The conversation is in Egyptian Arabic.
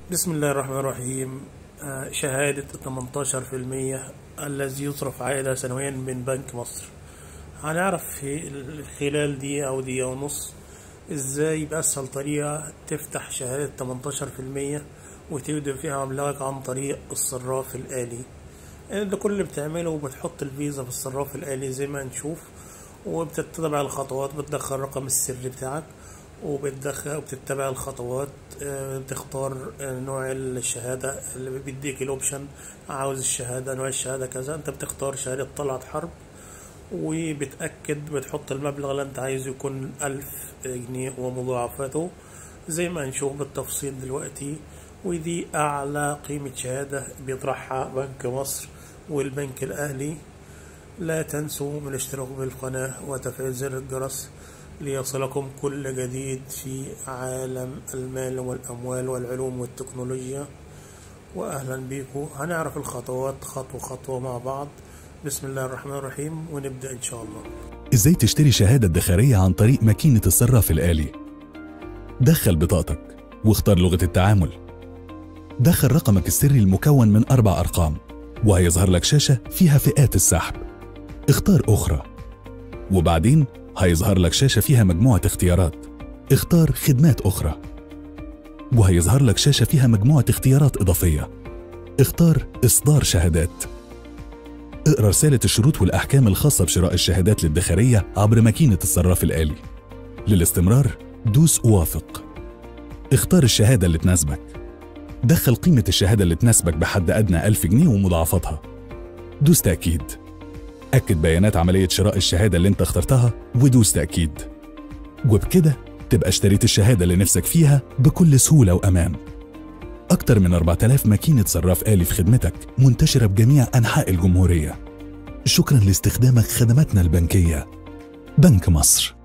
بسم الله الرحمن الرحيم آه، شهادة 18% الذي يصرف عائدة سنويا من بنك مصر هنعرف في خلال دقيقة أو دقيقة ونص ازاي بأسهل طريقة تفتح شهادة 18% وتبدأ فيها مبلغك عن طريق الصراف الآلي ده كل اللي بتعمله بتحط الفيزا في الصراف الآلي زي ما نشوف وبتتبع الخطوات بتدخل رقم السر بتاعك وبتدخل وبتتبع الخطوات آه، بتختار آه، نوع الشهادة اللي بيديك الأوبشن عاوز الشهادة نوع الشهادة كذا أنت بتختار شهادة طلعت حرب وبتأكد بتحط المبلغ اللي أنت عايزه يكون ألف جنيه ومضاعفاته زي ما هنشوف بالتفصيل دلوقتي ودي أعلى قيمة شهادة بيطرحها بنك مصر والبنك الأهلي لا تنسوا من الاشتراك بالقناة وتفعيل زر الجرس ليصلكم كل جديد في عالم المال والأموال والعلوم والتكنولوجيا وأهلا بيكم هنعرف الخطوات خطوة خطوة مع بعض بسم الله الرحمن الرحيم ونبدأ إن شاء الله ازاي تشتري شهادة ادخارية عن طريق ماكينة الصراف الآلي دخل بطاقتك واختار لغة التعامل دخل رقمك السري المكون من أربع أرقام وهيظهر لك شاشة فيها فئات السحب اختار أخرى وبعدين هيظهر لك شاشة فيها مجموعة اختيارات اختار خدمات أخرى وهيظهر لك شاشة فيها مجموعة اختيارات إضافية اختار إصدار شهادات اقرأ رسالة الشروط والأحكام الخاصة بشراء الشهادات الادخارية عبر ماكينة الصراف الآلي للاستمرار دوس وافق اختار الشهادة اللي تناسبك دخل قيمة الشهادة اللي تناسبك بحد أدنى 1000 جنيه ومضاعفاتها دوس تأكيد أكد بيانات عملية شراء الشهادة اللي انت اخترتها ودوس تأكيد وبكده تبقى اشتريت الشهادة اللي نفسك فيها بكل سهولة وأمان أكتر من 4000 ماكينة صراف آلي في خدمتك منتشرة بجميع أنحاء الجمهورية شكرا لاستخدامك خدماتنا البنكية بنك مصر